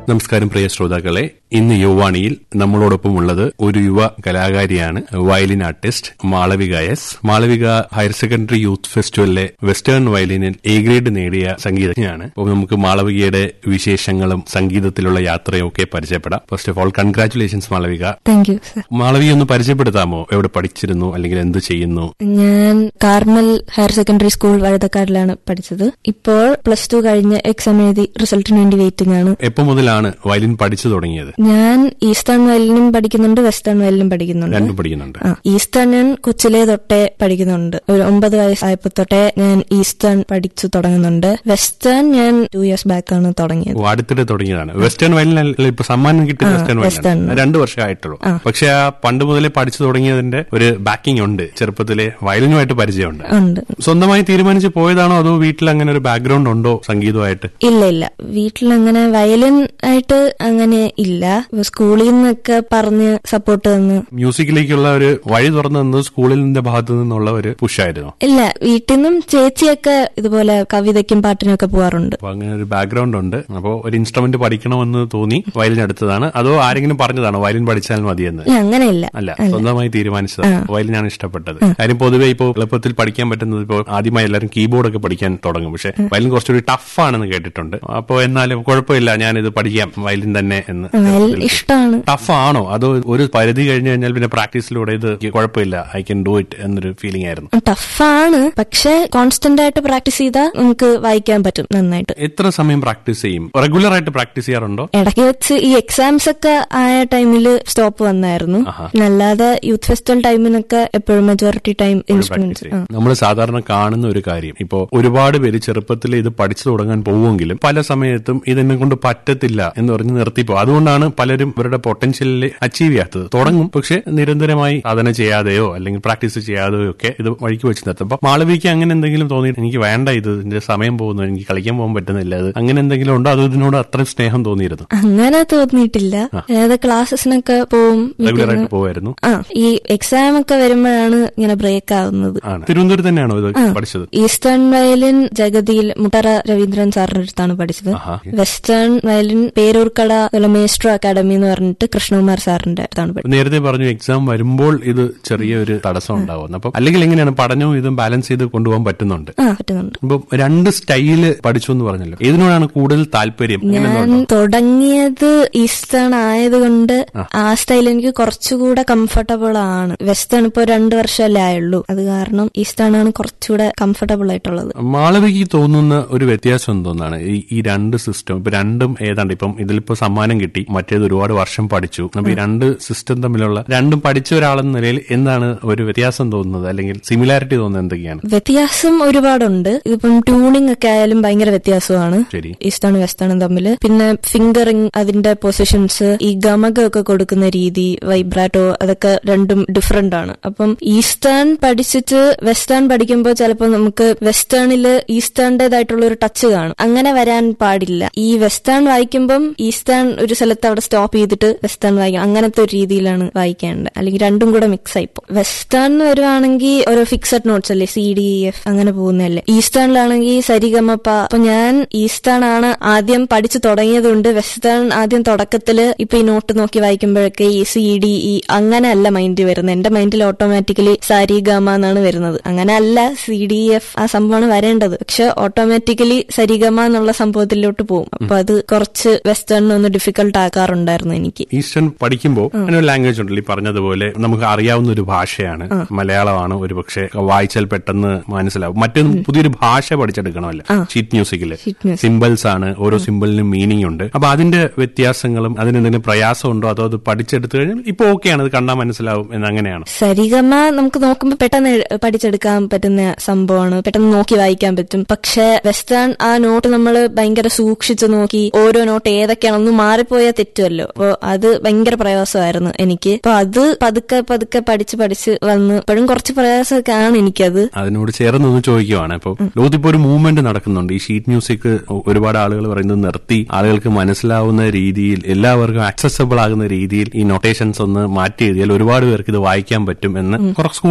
നമസ്കാരം പ്രിയ ശ്രോതാക്കളെ ഇന്ന് യുവാണിയിൽ നമ്മളോടൊപ്പം ഉള്ളത് ഒരു യുവ കലാകാരിയാണ് violin artist Malavika S Malavika higher secondary youth ഫെസ്റ്റിവലിലെ വെസ്റ്റേൺ വയലിനിൽ എ ഗ്രേഡ് നേടിയ സംഗീതജ്ഞയാണ് അപ്പോൾ നമുക്ക് മാളവികയുടെ വിശേഷങ്ങളും സംഗീതത്തിലുള്ള യാത്രയും ഒക്കെ പരിചയപ്പെടാം first of all congratulations Malavika thank you sir Malavika ഒന്ന് പരിചയപ്പെടുത്താമോ എവിടെ പഠിച്ചിരുന്നു അല്ലെങ്കിൽ എന്ത് ചെയ്യുന്നു ഞാൻ കാർമൽ ഹയർ സെക്കൻഡറി സ്കൂൾ വഴുതക്കാടിലാണ് പഠിച്ചത് ഇപ്പോൾ പ്ലസ് ടു കഴിഞ്ഞ് എക്സാം എഴുതി റിസൾട്ടിന് വേണ്ടി വെയിറ്റിംഗ് ആണ് എപ്പോ മുതലാണ് വയലിൻ പഠിച്ചു തുടങ്ങിയത് ഞാൻ ഈസ്റ്റേൺ വയലിനും പഠിക്കുന്നുണ്ട് വെസ്റ്റേൺ വയലിനും പഠിക്കുന്നുണ്ട് രണ്ടും പഠിക്കുന്നുണ്ട് ആ ഈസ്റ്റേൺ ഞാൻ കൊച്ചിലെ തൊട്ടേ പഠിക്കുന്നുണ്ട് ഒരു ഒമ്പത് വയസ്സായപ്പോ തൊട്ടേ ഞാൻ ഈസ്റ്റേൺ പഠിച്ചു തുടങ്ങുന്നുണ്ട് വെസ്റ്റേൺ ഞാൻ ടു ഇയേഴ്സ് ബാക്ക് ആണ് തുടങ്ങിയത് ഓ, അടുത്തിടെ തുടങ്ങിയതാണ് വെസ്റ്റേൺ വയലിനല്ല ഇപ്പൊ സമ്മാനം കിട്ടിയ വെസ്റ്റേൺ വെസ്റ്റേൺ. വയലിൻ രണ്ടു വർഷമായിട്ടുള്ളൂ പക്ഷെ ആ പണ്ട് മുതലേ പഠിച്ചു തുടങ്ങിയതിന്റെ ഒരു ബാക്കിംഗ് ഉണ്ട് ചെറുപ്പത്തിലെ വയലിനുമായിട്ട് പരിചയമുണ്ട് ഉണ്ട് സ്വന്തമായി തീരുമാനിച്ച് പോയതാണോ അതോ വീട്ടിൽ അങ്ങനെ ഒരു ബാക്ക്ഗ്രൗണ്ട് ഉണ്ടോ സംഗീതമായിട്ട് ഇല്ല ഇല്ല വീട്ടിൽ അങ്ങനെ വയലിൻ ആയിട്ട് അങ്ങനെ ഇല്ല സ്കൂളിൽ നിന്നൊക്കെ പറഞ്ഞ് സപ്പോർട്ട് തന്ന് മ്യൂസിക്കിലേക്കുള്ള ഒരു വഴി തുറന്നു തന്നത് സ്കൂളിന്റെ ഭാഗത്തു നിന്നുള്ള ഒരു പുഷായിരുന്നു ഇല്ല വീട്ടിൽ നിന്നും ചേച്ചിയൊക്കെ ഇതുപോലെ കവിതയ്ക്കും പാട്ടിനും ഒക്കെ പോവാറുണ്ട് അപ്പൊ അങ്ങനെ ഒരു ബാക്ക്ഗ്രൗണ്ട് ഉണ്ട് അപ്പോ ഒരു ഇൻസ്ട്രുമെന്റ് പഠിക്കണമെന്ന് തോന്നി വയലിൻ എടുത്തതാണ് അതോ ആരെങ്കിലും പറഞ്ഞതാണോ വയലിൻ പഠിച്ചാൽ മതിയെന്ന് ഇല്ല അങ്ങനെയില്ല അല്ല സ്വന്തമായി തീരുമാനിച്ചതാണ് വയലിനാണ് ഇഷ്ടപ്പെട്ടത് കാര്യം പൊതുവെ ഇപ്പോൾ എളുപ്പത്തിൽ പഠിക്കാൻ പറ്റുന്നത് ഇപ്പോൾ ആദ്യമായി എല്ലാവരും കീബോർഡ് ഒക്കെ പഠിക്കാൻ തുടങ്ങും പക്ഷെ വയലിൻ കുറച്ചുകൂടി ടഫ് ആണെന്ന് കേട്ടിട്ടുണ്ട് അപ്പോൾ എന്നാലും കുഴപ്പമില്ല ഞാനിത് പഠിക്കാം വയലിൻ തന്നെ എന്ന് വയലിൻ ഇഷ്ടമാണ് ടഫ് ആണോ അതോ ഒരു പരിധി കഴിഞ്ഞു കഴിഞ്ഞാൽ പിന്നെ പ്രാക്ടീസിലൂടെ ഇത് കുഴപ്പമില്ല ഐ കൻ ഡു ഇറ്റ് എന്നൊരു ഫീലിംഗ് ആയിരുന്നു ടഫാണ് പക്ഷെ കോൺസ്റ്റന്റ് ആയിട്ട് പ്രാക്ടീസ് ചെയ്താൽ നമുക്ക് വായിക്കാൻ പറ്റും നന്നായിട്ട് എത്ര സമയം പ്രാക്ടീസ് ചെയ്യും റെഗുലർ ആയിട്ട് പ്രാക്ടീസ് ചെയ്യാറുണ്ടോ ഇടയ്ക്ക് വെച്ച് ഈ എക്സാംസ് ഒക്കെ ആയ ടൈമിൽ സ്റ്റോപ്പ് വന്നായിരുന്നു അല്ലാതെ യൂത്ത് ഫെസ്റ്റിവൽ ടൈമിനൊക്കെ എപ്പോഴും മെജോറിറ്റി ടൈം ഇൻസ്ട്രുമെന്റ്സ് നമ്മൾ സാധാരണ കാണുന്ന ഒരു കാര്യം ഇപ്പോ ഒരുപാട് പേര് ചെറുപ്പത്തിൽ ഇത് പഠിച്ചു തുടങ്ങാൻ പോവുമെങ്കിലും പല സമയത്തും ഇതെന്നെ കൊണ്ട് പറ്റത്തില്ല എന്ന് പറഞ്ഞ് നിർത്തിപ്പോ അതുകൊണ്ടാണ് പലരും ഇവരുടെ പൊട്ടൻഷ്യലിൽ അച്ചീവ് ചെയ്യാത്തത് തുടങ്ങും പക്ഷെ നിരന്തരമായി സാധന ചെയ്യാതെയോ അല്ലെങ്കിൽ പ്രാക്ടീസ് ചെയ്യാതെയോ ഒക്കെ ഇത് വഴിക്ക് വെച്ച് നിർത്തും അപ്പൊ മാളവിക്ക് അങ്ങനെ എന്തെങ്കിലും തോന്നിയിട്ട് എനിക്ക് വേണ്ട ഇത് ഇതിന്റെ സമയം പോകുന്നു എനിക്ക് കളിക്കാൻ പോകാൻ പറ്റുന്നില്ല അത് അങ്ങനെ എന്തെങ്കിലും ഉണ്ടോ അതോ ഇതിനോട് അത്ര സ്നേഹം തോന്നിയിരുന്നു അങ്ങനെ തോന്നിയിട്ടില്ല അതായത് ക്ലാസ്സസിനൊക്കെ പോവും റെഗുലർ ആയിട്ട് പോവായിരുന്നു ആ ഈ എക്സാം ഒക്കെ വരുമ്പോഴാണ് ഇങ്ങനെ ബ്രേക്ക് ആവുന്നത് ആണ് തിരുവനന്തപുരത്ത് തന്നെയാണോ ഇത് പഠിച്ചത് ഈസ്റ്റേൺ വയലിൻ ജഗതിയിൽ മുട്ടറ രവീന്ദ്രൻ സാറിന്റെ അടുത്താണ് പഠിച്ചത് ആഹാ. Western violin Peroorkada maestro academy എന്ന് പറഞ്ഞിട്ട് കൃഷ്ണകുമാർ സാറിന്റെ അടുത്താണ് പഠിച്ചത് നേരത്തെ പറഞ്ഞു എക്സാം വരുമ്പോൾ ഇത് ചെറിയൊരു തടസ്സം ഉണ്ടാവുന്നു അപ്പം അല്ലെങ്കിൽ എങ്ങനെയാണ് പഠനവും ഇതും ബാലൻസ് ചെയ്ത് കൊണ്ടുപോകാൻ പറ്റുന്നുണ്ട് ആ പറ്റുന്നുണ്ട് ഇപ്പൊ രണ്ട് സ്റ്റൈല് പഠിച്ചു എന്ന് പറഞ്ഞല്ലോ ഇതിനോടാണ് കൂടുതൽ താല്പര്യം ഞാൻ അങ്ങനെന്തോ ഉണ്ടോ? തുടങ്ങിയത് ഈസ്റ്റേൺ ആയതുകൊണ്ട് ആ സ്റ്റൈൽ എനിക്ക് കുറച്ചുകൂടെ കംഫർട്ടബിൾ ആണ് വെസ്റ്റേൺ ഇപ്പൊ രണ്ടു വർഷമല്ലേ ആയുള്ളൂ അത് കാരണം ഈസ്റ്റേൺ ആണ് കുറച്ചുകൂടെ കംഫർട്ടബിൾ ആയിട്ടുള്ളത് മാളവിക്ക് തോന്നുന്ന ഒരു വ്യത്യാസം എന്തോന്നാണ് ഈ ഈ രണ്ട് സിസ്റ്റം ഇപ്പൊ രണ്ടും ഏതാണ്ട് ഇപ്പം ഇതിലിപ്പോ സമ്മാനം കിട്ടി മറ്റേത് ഒരുപാട് വർഷം പഠിച്ചു അപ്പൊ ഈ രണ്ട് സിസ്റ്റം തമ്മിലുള്ള രണ്ടും പഠിച്ച ഒരാളെന്ന നിലയിൽ എന്താണ് ഒരു വ്യത്യാസം തോന്നുന്നത് അല്ലെങ്കിൽ സിമിലാരിറ്റി തോന്നുന്നത് എന്തൊക്കെയാണ് വ്യത്യാസം ഒരുപാടുണ്ട് ഇതിപ്പം ട്യൂണിംഗ് ഒക്കെ ആയാലും ഭയങ്കര വ്യത്യാസമാണ് ശരി ഈസ്റ്റേണും വെസ്റ്റേണും തമ്മിൽ പിന്നെ ഫിംഗറിങ് അതിന്റെ പൊസിഷൻസ് ഈ ഗമകൊക്കെ കൊടുക്കുന്ന രീതി വൈബ്രാറ്റോ അതൊക്കെ രണ്ടും ഡിഫറെന്റ് ആണ് അപ്പം ഈസ്റ്റേൺ പഠിച്ചിട്ട് വെസ്റ്റേൺ പഠിക്കുമ്പോൾ ചിലപ്പോൾ നമുക്ക് വെസ്റ്റേണില് ഈസ്റ്റേണിന്റേതായിട്ടുള്ള ഒരു ടച്ച് കാണും അങ്ങനെ വരാൻ പാടില്ല ഈ വെസ്റ്റേൺ വായിക്കുമ്പം ഈസ്റ്റേൺ ഒരു സ്ഥലത്ത് അവിടെ സ്റ്റോപ്പ് ചെയ്തിട്ട് വെസ്റ്റേൺ വായിക്കും അങ്ങനത്തെ ഒരു രീതിയിലാണ് വായിക്കേണ്ടത് അല്ലെങ്കിൽ രണ്ടും കൂടെ മിക്സ് ആയിപ്പോ വെസ്റ്റേൺ വരുവാണെങ്കിൽ ഓരോ ഫിക്സഡ് നോട്ട്സ് അല്ലേ സി ഡി എഫ് അങ്ങനെ പോകുന്നതല്ലേ ഈസ്റ്റേണിലാണെങ്കിൽ സരിഗമപ്പ അപ്പൊ ഞാൻ ഈസ്റ്റേൺ ആണ് ആദ്യം പഠിച്ചു തുടങ്ങിയതുകൊണ്ട് വെസ്റ്റേൺ ആദ്യം തുടക്കത്തില് ഇപ്പൊ ഈ നോട്ട് നോക്കി വായിക്കുമ്പോഴൊക്കെ ഈ സി ഡി ഇ അങ്ങനെ അല്ല മൈൻഡ് വരുന്നത് എന്റെ മൈൻഡിൽ ഓട്ടോമാറ്റിക്കലി സാരി ഗമ എന്നാണ് വരുന്നത് അങ്ങനെ അല്ല സി ഡി എഫ് ആ സംഭവമാണ് വരേണ്ടത് പക്ഷെ ഓട്ടോമാറ്റിക്കലി സരിഗമ എന്നുള്ള സംഭവത്തിലോട്ട് പോകും അപ്പൊ അത് കുറച്ച് വെസ്റ്റേണിന് ഒന്ന് ഡിഫിക്കൽട്ട് ആക്കാറുണ്ടായിരുന്നു എനിക്ക് ഈസ്റ്റേൺ പഠിക്കുമ്പോൾ അങ്ങനെ ഒരു ലാംഗ്വേജ് ഉണ്ടല്ലോ ഈ പറഞ്ഞതുപോലെ നമുക്ക് അറിയാവുന്ന ഒരു ഭാഷയാണ് മലയാളമാണ് ഒരു പക്ഷേ വായിച്ചാൽ പെട്ടെന്ന് മനസ്സിലാവും മറ്റൊരു പുതിയൊരു ഭാഷ പഠിച്ചെടുക്കണമല്ലോ ഷീറ്റ് മ്യൂസിക്കില് Sheet music. സിമ്പിൾസ് ആണ് ഓരോ സിമ്പിളിനും മീനിങ് ഉണ്ട് അപ്പൊ അതിന്റെ വ്യത്യാസങ്ങളും അതിനെന്തെങ്കിലും പ്രയാസം ഉണ്ടോ അതോ അത് പഠിച്ചെടുത്തു കഴിഞ്ഞാൽ ഇപ്പൊ ഓക്കെയാണ് അത് കണ്ടാൽ മനസ്സിലാവും എന്ന് അങ്ങനെയാണ് സരിഗമ നമുക്ക് നോക്കുമ്പോൾ പെട്ടെന്ന് എഴു- പഠിച്ചെടുക്കാൻ പറ്റുന്ന സംഭവമാണ് പെട്ടെന്ന് നോക്കി വായിക്കാൻ പറ്റും പക്ഷെ വെസ്റ്റേൺ ആ നോട്ട് നമ്മൾ ഭയങ്കര സൂക്ഷിച്ചു നോക്കി ഓരോ നോട്ട് ഏതൊക്കെയാണെന്ന് മാറിപ്പോയാൽ തെറ്റുമല്ലോ അപ്പൊ അത് ഭയങ്കര പ്രയാസമായിരുന്നു എനിക്ക് അപ്പൊ അത് പതുക്കെ പതുക്കെ പഠിച്ച് പഠിച്ച് വന്ന് ഇപ്പോഴും കുറച്ച് പ്രയാസമൊക്കെ ആണ് എനിക്കത് അതിനോട് ചേർന്നൊന്ന് ചോദിക്കുവാണ് ഇപ്പൊ ലോകത്തിപ്പോ ഒരു മൂവ്മെന്റ് നടക്കുന്നുണ്ട് ഈ ഷീറ്റ് മ്യൂസിക് ഒരുപാട് ആളുകൾ പറയുന്നത് നിർത്തി ആളുകൾക്ക് മനസ്സിലാവുന്ന രീതിയിൽ എല്ലാവർക്കും ആക്സസബിൾ ആകുന്ന രീതിയിൽ ഈ നൊട്ടേഷൻസ് ഒന്ന് മാറ്റി എഴുതിയാൽ ഒരുപാട് പേർക്ക് ഇത് വായിക്കാൻ പറ്റും എന്ന് കുറച്ച്